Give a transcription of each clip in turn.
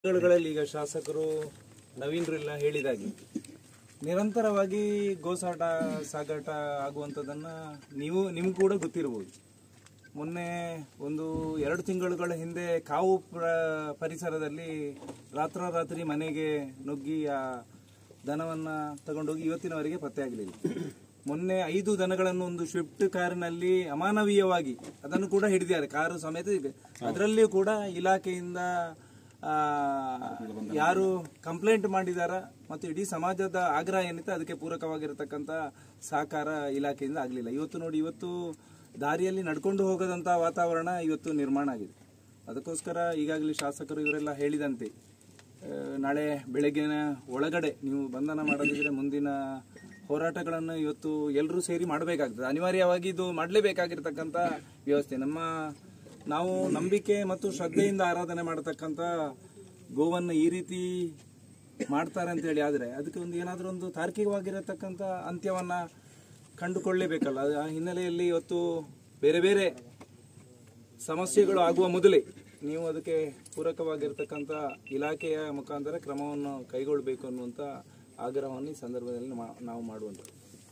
ಗಳಲ್ಲಿ ಈಗ ಶಾಸಕರು ನವೀನ್ರೆಲ್ಲ ಹೇಳಿದಾಗೆ ನಿರಂತರವಾಗಿ ಗೋಸಾಟ ಸಾಗಾಟ ಆಗುವಂಥದ್ದನ್ನ ನೀವು ನಿಮ್ಗೆ ಕೂಡ ಗೊತ್ತಿರ್ಬೋದು ಮೊನ್ನೆ ಒಂದು ಎರಡು ತಿಂಗಳುಗಳ ಹಿಂದೆ ಕಾವು ಪ್ರ- ಪರಿಸರದಲ್ಲಿ ರಾತ್ರೋರಾತ್ರಿ ಮನೆಗೆ ನುಗ್ಗಿ ಆ ದನವನ್ನ ತಗೊಂಡೋಗಿ ಇವತ್ತಿನವರೆಗೆ ಪತ್ತೆ ಆಗಲಿಲ್ಲ ಮೊನ್ನೆ ಐದು ದನಗಳನ್ನು ಒಂದು ಸ್ವಿಫ್ಟ್ ಕಾರಿನಲ್ಲಿ ಅಮಾನವೀಯವಾಗಿ ಅದನ್ನು ಕೂಡ ಹಿಡಿದಿದ್ದಾರೆ ಕಾರು ಸಮೇತ ಇದೆ ಅದರಲ್ಲಿಯೂ ಕೂಡ ಇಲಾಖೆಯಿಂದ ಆ, ಯಾರು ಕಂಪ್ಲೇಂಟ್ ಮಾಡಿದಾರ ಮತ್ತು ಇಡೀ ಸಮಾಜದ ಆಗ್ರಹ ಏನಿತ್ತು ಅದಕ್ಕೆ ಪೂರಕವಾಗಿರತಕ್ಕಂತ ಸಹಕಾರ ಇಲಾಖೆಯಿಂದ ಆಗಲಿಲ್ಲ ಇವತ್ತು ನೋಡಿ ಇವತ್ತು ದಾರಿಯಲ್ಲಿ ನಡ್ಕೊಂಡು ಹೋಗದಂತ ವಾತಾವರಣ ಇವತ್ತು ನಿರ್ಮಾಣ ಆಗಿದೆ ಅದಕ್ಕೋಸ್ಕರ ಈಗಾಗಲೇ ಶಾಸಕರು ಇವರೆಲ್ಲ ಹೇಳಿದಂತೆ ಆ, ನಾಳೆ ಬೆಳಗ್ಗಿನ ಒಳಗಡೆ ನೀವು ಬಂಧನ ಮಾಡದಿದ್ರೆ ಮುಂದಿನ ಹೋರಾಟಗಳನ್ನು ಇವತ್ತು ಎಲ್ಲರೂ ಸೇರಿ ಮಾಡಬೇಕಾಗ್ತದೆ ಅನಿವಾರ್ಯವಾಗಿ ಇದು ಮಾಡಲೇಬೇಕಾಗಿರ್ತಕ್ಕಂಥ ವ್ಯವಸ್ಥೆ ನಮ್ಮ ನಾವು ನಂಬಿಕೆ ಮತ್ತು ಶ್ರದ್ಧೆಯಿಂದ ಆರಾಧನೆ ಮಾಡತಕ್ಕಂಥ ಗೋವನ್ನು ಈ ರೀತಿ ಮಾಡ್ತಾರೆ ಅಂತ ಹೇಳಿ ಆದ್ರೆ ಅದಕ್ಕೆ ಒಂದು ಏನಾದರೂ ಒಂದು ತಾರ್ಕಿಕವಾಗಿರತಕ್ಕಂಥ ಅಂತ್ಯವನ್ನ ಕಂಡುಕೊಳ್ಳೇಬೇಕಲ್ಲ ಅದು ಆ ಹಿನ್ನೆಲೆಯಲ್ಲಿ ಇವತ್ತು ಬೇರೆ ಬೇರೆ ಸಮಸ್ಯೆಗಳು ಆಗುವ ಮೊದಲೇ ನೀವು ಅದಕ್ಕೆ ಪೂರಕವಾಗಿರ್ತಕ್ಕಂಥ ಇಲಾಖೆಯ ಮುಖಾಂತರ ಕ್ರಮವನ್ನು ಕೈಗೊಳ್ಳಬೇಕು ಅನ್ನುವಂಥ ಆಗ್ರಹವನ್ನು ಈ ಸಂದರ್ಭದಲ್ಲಿ ಮಾ- ನಾವು ಮಾಡುವಂಥದ್ದು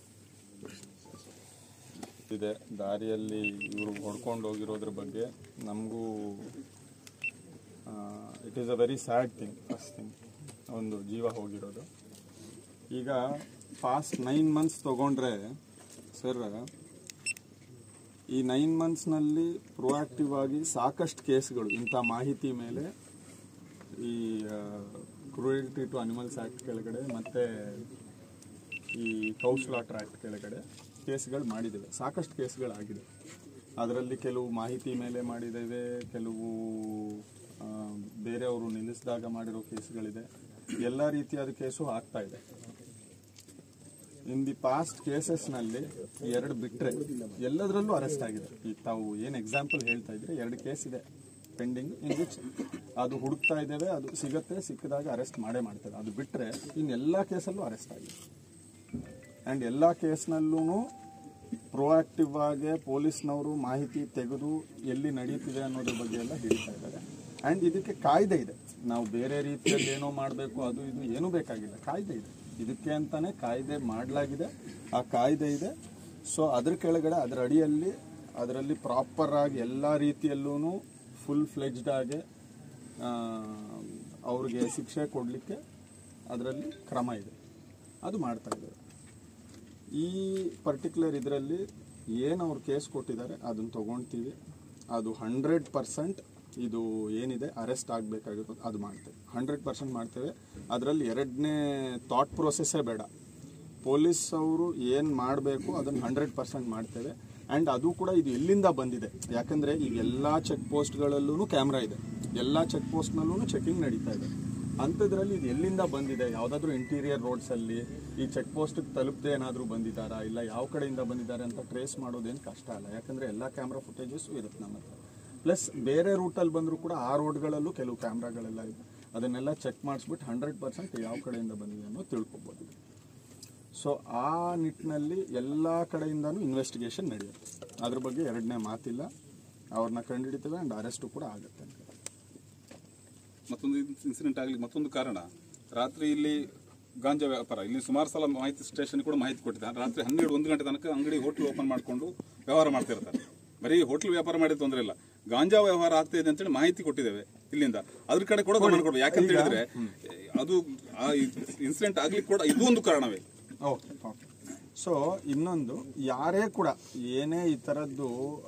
ಇದೆ ದಾರಿಯಲ್ಲಿ ಇವರು ಹೊಡ್ಕೊಂಡು ಹೋಗಿರೋದ್ರ ಬಗ್ಗೆ ನಮಗೂ it is a very sad thing first thing ಒಂದು ಜೀವ ಹೋಗಿರೋದು ಈಗ ಫಾಸ್ಟ್ ನೈನ್ ಮಂತ್ಸ್ ತಗೊಂಡ್ರೆ ಸರ್ ಈ ನೈನ್ ಮಂತ್ಸ್ನಲ್ಲಿ ಪ್ರೊಆಕ್ಟಿವ್ ಆಗಿ ಸಾಕಷ್ಟು ಕೇಸ್ಗಳು ಇಂಥ ಮಾಹಿತಿ ಮೇಲೆ ಈ ಕ್ರೂಯಲ್ಟಿ ಟು ಅನಿಮಲ್ಸ್ ಆ್ಯಕ್ಟ್ ಕೆಳಗಡೆ ಮತ್ತೆ ಈ ಕೌಶಲಾಟರ್ ಆ್ಯಕ್ಟ್ ಕೆಳಗಡೆ ಕೇಸ್ಗಳು ಮಾಡಿದ್ದೇವೆ ಸಾಕಷ್ಟು ಕೇಸ್ಗಳಾಗಿದೆ ಅದರಲ್ಲಿ ಕೆಲವು ಮಾಹಿತಿ ಮೇಲೆ ಮಾಡಿದ್ದೇವೆ ಕೆಲವು ಆ, ಬೇರೆಯವರು ನಿಲ್ಲಿಸಿದಾಗ ಮಾಡಿರೋ ಕೇಸ್ಗಳಿದೆ ಎಲ್ಲ ರೀತಿಯಾದ ಕೇಸು ಆಗ್ತಾ ಇದೆ ಇನ್ ದಿ ಪಾಸ್ಟ್ ಕೇಸಸ್ನಲ್ಲಿ ಎರಡು ಬಿಟ್ರೆ ಎಲ್ಲದರಲ್ಲೂ ಅರೆಸ್ಟ್ ಆಗಿದೆ ಈಗ ತಾವು ಏನು ಎಕ್ಸಾಂಪಲ್ ಹೇಳ್ತಾ ಇದ್ರೆ ಎರಡು ಕೇಸ್ ಇದೆ ಪೆಂಡಿಂಗ್ ಇನ್ ವಿಚ್ ಅದು ಹುಡುಕ್ತಾ ಇದ್ದೇವೆ ಅದು ಸಿಗತ್ತೆ ಸಿಕ್ಕಿದಾಗ ಅರೆಸ್ಟ್ ಮಾಡೇ ಮಾಡ್ತೇವೆ ಅದು ಬಿಟ್ರೆ ಇನ್ ಎಲ್ಲ ಕೇಸಲ್ಲೂ ಅರೆಸ್ಟ್ ಆಗಿದೆ ಆ್ಯಂಡ್ ಎಲ್ಲ ಕೇಸ್ನಲ್ಲೂ ಪ್ರೊಆಕ್ಟಿವ್ ಆಗಿ ಪೊಲೀಸ್ನವರು ಮಾಹಿತಿ ತೆಗೆದು ಎಲ್ಲಿ ನಡೀತಿದೆ ಅನ್ನೋದ್ರ ಬಗ್ಗೆ ಎಲ್ಲ ಹಿಡಿತಾ ಇದ್ದಾರೆ ಆ್ಯಂಡ್ ಇದಕ್ಕೆ ಕಾಯ್ದೆ ಇದೆ ನಾವು ಬೇರೆ ರೀತಿಯಲ್ಲಿ ಏನೋ ಮಾಡಬೇಕು ಅದು ಇದು ಏನೂ ಬೇಕಾಗಿಲ್ಲ ಕಾಯ್ದೆ ಇದೆ ಇದಕ್ಕೆ ಅಂತಾನೆ ಕಾಯ್ದೆ ಮಾಡಲಾಗಿದೆ ಆ ಕಾಯ್ದೆ ಇದೆ ಸೊ ಅದ್ರ ಕೆಳಗಡೆ ಅದರ ಅಡಿಯಲ್ಲಿ ಅದರಲ್ಲಿ ಪ್ರಾಪರ್ ಆಗಿ ಎಲ್ಲ ರೀತಿಯಲ್ಲೂ ಫುಲ್ ಫ್ಲೆಜ್ಡ್ ಆಗಿ ಆ, ಅವ್ರಿಗೆ ಶಿಕ್ಷೆ ಕೊಡಲಿಕ್ಕೆ ಅದರಲ್ಲಿ ಕ್ರಮ ಇದೆ ಅದು ಮಾಡ್ತಾ ಇದ್ದಾರೆ ಈ ಪರ್ಟಿಕ್ಯುಲರ್ ಇದರಲ್ಲಿ ಏನು ಅವ್ರು ಕೇಸ್ ಕೊಟ್ಟಿದ್ದಾರೆ ಅದನ್ನು ತಗೊಳ್ತೀವಿ ಅದು ಹಂಡ್ರೆಡ್ ಪರ್ಸೆಂಟ್ ಇದು ಏನಿದೆ ಅರೆಸ್ಟ್ ಆಗಬೇಕಾಗಿರೋದು ಅದು ಮಾಡ್ತೇವೆ ಹಂಡ್ರೆಡ್ ಪರ್ಸೆಂಟ್ ಮಾಡ್ತೇವೆ ಅದರಲ್ಲಿ ಎರಡನೇ ಥಾಟ್ ಪ್ರೊಸೆಸ್ಸೇ ಬೇಡ ಪೊಲೀಸ್ ಅವರು ಏನು ಮಾಡಬೇಕು ಅದನ್ನು ಹಂಡ್ರೆಡ್ ಪರ್ಸೆಂಟ್ ಮಾಡ್ತೇವೆ ಆ್ಯಂಡ್ ಅದು ಕೂಡ ಇದು ಎಲ್ಲಿಂದ ಬಂದಿದೆ ಯಾಕಂದರೆ ಈಗ ಎಲ್ಲ ಚೆಕ್ ಪೋಸ್ಟ್ಗಳಲ್ಲೂ ಕ್ಯಾಮ್ರಾ ಇದೆ ಎಲ್ಲ ಚೆಕ್ ಪೋಸ್ಟ್ನಲ್ಲೂ ಚೆಕಿಂಗ್ ನಡೀತಾ ಇದೆ ಅಂಥದ್ರಲ್ಲಿ ಇದು ಎಲ್ಲಿಂದ ಬಂದಿದೆ ಯಾವುದಾದ್ರೂ ಇಂಟೀರಿಯರ್ ರೋಡ್ಸಲ್ಲಿ ಈ ಚೆಕ್ ಪೋಸ್ಟ್ಗೆ ತಲುಪದೆ ಏನಾದರೂ ಬಂದಿದ್ದಾರಾ ಇಲ್ಲ ಯಾವ ಕಡೆಯಿಂದ ಬಂದಿದ್ದಾರೆ ಅಂತ ಟ್ರೇಸ್ ಮಾಡೋದೇನು ಕಷ್ಟ ಅಲ್ಲ ಯಾಕಂದರೆ ಎಲ್ಲ ಕ್ಯಾಮ್ರಾ ಫುಟೇಜಸ್ಸು ಇರುತ್ತೆ ನಮ್ಮ ಹತ್ರ ಪ್ಲಸ್ ಬೇರೆ ರೂಟಲ್ಲಿ ಬಂದರೂ ಕೂಡ ಆ ರೋಡ್ಗಳಲ್ಲೂ ಕೆಲವು ಕ್ಯಾಮ್ರಾಗಳೆಲ್ಲ ಇದೆ ಅದನ್ನೆಲ್ಲ ಚೆಕ್ ಮಾಡಿಸ್ಬಿಟ್ಟು ಹಂಡ್ರೆಡ್ ಪರ್ಸೆಂಟ್ ಯಾವ ಕಡೆಯಿಂದ ಬಂದಿದೆ ಅನ್ನೋ ತಿಳ್ಕೊಬೋದು ಸೊ ಆ ನಿಟ್ಟಿನಲ್ಲಿ ಎಲ್ಲ ಕಡೆಯಿಂದನೂ ಇನ್ವೆಸ್ಟಿಗೇಷನ್ ನಡೆಯುತ್ತೆ ಅದ್ರ ಬಗ್ಗೆ ಎರಡನೇ ಮಾತಿಲ್ಲ ಅವ್ರನ್ನ ಕಂಡುಹಿಡಿತೇವೆ ಆ್ಯಂಡ್ ಅರೆಸ್ಟು ಕೂಡ ಆಗುತ್ತೆ ಅಂತ ಮತ್ತೊಂದು ಇನ್ಸಿಡೆಂಟ್ ಆಗ್ಲಿಕ್ಕೆ ಮತ್ತೊಂದು ಕಾರಣ ರಾತ್ರಿ ಇಲ್ಲಿ ಗಾಂಜಾ ವ್ಯಾಪಾರ ಇಲ್ಲಿ ಸುಮಾರು ಸಲ ಮಾಹಿತಿ ಸ್ಟೇಷನ್ ಕೂಡ ಮಾಹಿತಿ ಕೊಟ್ಟಿದ್ದಾರೆ ರಾತ್ರಿ ಹನ್ನೆರಡು ಒಂದು ಗಂಟೆ ತನಕ ಅಂಗಡಿ ಹೋಟ್ಲ್ ಓಪನ್ ಮಾಡಿಕೊಂಡು ವ್ಯವಹಾರ ಮಾಡ್ತಿರ್ತಾರೆ ಬರೀ ಹೋಟ್ಲ್ ವ್ಯಾಪಾರ ಮಾಡಿದ ತೊಂದರೆ ಇಲ್ಲ ಗಾಂಜಾ ವ್ಯವಹಾರ ಆಗ್ತಾ ಇದೆ ಅಂತೇಳಿ ಮಾಹಿತಿ ಕೊಟ್ಟಿದ್ದೇವೆ ಇಲ್ಲಿಂದ ಅದ್ರ ಕಡೆ ಕೂಡ ಗಮನ ಕೊಡ್ಬೇಕು ಯಾಕಂತ ಹೇಳಿದ್ರೆ ಅದು ಆ ಇನ್ಸಿಡೆಂಟ್ ಆಗ್ಲಿಕ್ಕೆ ಕೂಡ ಇದು ಒಂದು ಕಾರಣವೇ ಓಕೆ ಓಕೆ ಸೊ ಇನ್ನೊಂದು ಯಾರೇ ಕೂಡ ಏನೇ ಈ ಥರದ್ದು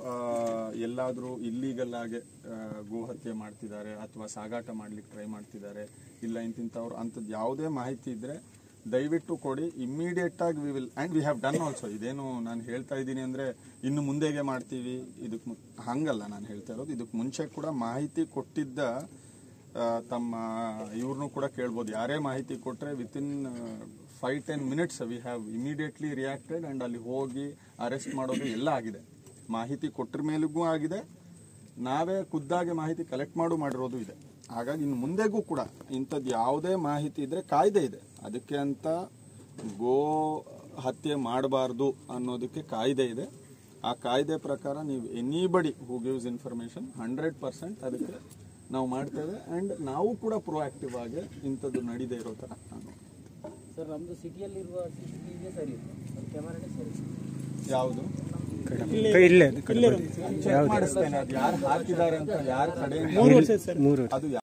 ಎಲ್ಲಾದರೂ ಇಲ್ಲೀಗಲ್ ಆಗಿ ಆ, ಗೋಹತ್ಯೆ ಮಾಡ್ತಿದ್ದಾರೆ ಅಥವಾ ಸಾಗಾಟ ಮಾಡ್ಲಿಕ್ಕೆ ಟ್ರೈ ಮಾಡ್ತಿದ್ದಾರೆ ಇಲ್ಲ ಇಂತಿಂಥವ್ರು ಅಂಥದ್ದು ಯಾವುದೇ ಮಾಹಿತಿ ಇದ್ರೆ ದಯವಿಟ್ಟು ಕೊಡಿ ಇಮ್ಮಿಡಿಯೇಟ್ ಆಗಿ we will and we have done also ಇದೇನು ನಾನು ಹೇಳ್ತಾ ಇದ್ದೀನಿ ಅಂದರೆ ಇನ್ನು ಮುಂದೆಗೆ ಮಾಡ್ತೀವಿ ಇದಕ್ಕೆ ಮು- ಹಂಗಲ್ಲ ನಾನು ಹೇಳ್ತಾ ಇರೋದು ಇದಕ್ಕೆ ಮುಂಚೆ ಕೂಡ ಮಾಹಿತಿ ಕೊಟ್ಟಿದ್ದ ಆ, ತಮ್ಮ ಇವ್ರನ್ನೂ ಕೂಡ ಕೇಳ್ಬೋದು ಯಾರೇ ಮಾಹಿತಿ ಕೊಟ್ಟರೆ within five ten minutes we have immediately reacted and ಅಲ್ಲಿ ಹೋಗಿ ಅರೆಸ್ಟ್ ಮಾಡೋದು ಎಲ್ಲ ಆಗಿದೆ ಮಾಹಿತಿ ಕೊಟ್ಟರ ಮೇಲಿಗೂ ಆಗಿದೆ ನಾವೇ ಖುದ್ದಾಗಿ ಮಾಹಿತಿ ಕಲೆಕ್ಟ್ ಮಾಡು ಮಾಡಿರೋದು ಇದೆ ಹಾಗಾಗಿ ಇನ್ನು ಮುಂದೆಗೂ ಕೂಡ ಇಂಥದ್ದು ಯಾವುದೇ ಮಾಹಿತಿ ಇದ್ರೆ ಕಾಯ್ದೆ ಇದೆ ಅದಕ್ಕೆ ಅಂತ ಗೋ ಹತ್ಯೆ ಮಾಡಬಾರ್ದು ಅನ್ನೋದಕ್ಕೆ ಕಾಯ್ದೆ ಇದೆ ಆ ಕಾಯ್ದೆ ಪ್ರಕಾರ ನೀವು anybody who gives information hundred percent ಅದಕ್ಕೆ ನಾವು ಮಾಡ್ತೇವೆ ಅಂಡ್ ನಾವು ಕೂಡ ಪ್ರೊಆಕ್ಟಿವ್ ಆಗಿ ಇಂಥದ್ದು ನಡೀದೇ ಇರೋ ತರ ನಾನು ಸರ್ ನಮ್ದು ಸಿಟಿಯಲ್ಲಿರುವ ಸಿ ಸಿ ಟಿವಿಗೆ ಸರಿ ಇಲ್ಲ ಅದು ಕ್ಯಾಮರಾನೇ ಸರಿ ಇಲ್ಲ. ಯಾವುದು ಇಲ್ಲೇ ಚೆಕ್ ಮಾಡಿಸ್ತೇನೆ ಅದು ಯಾರು ಹಾಕಿದ್ದಾರೆ ಅಂತ ಯಾರ ಕಡೆಯಿಂದ ಅದು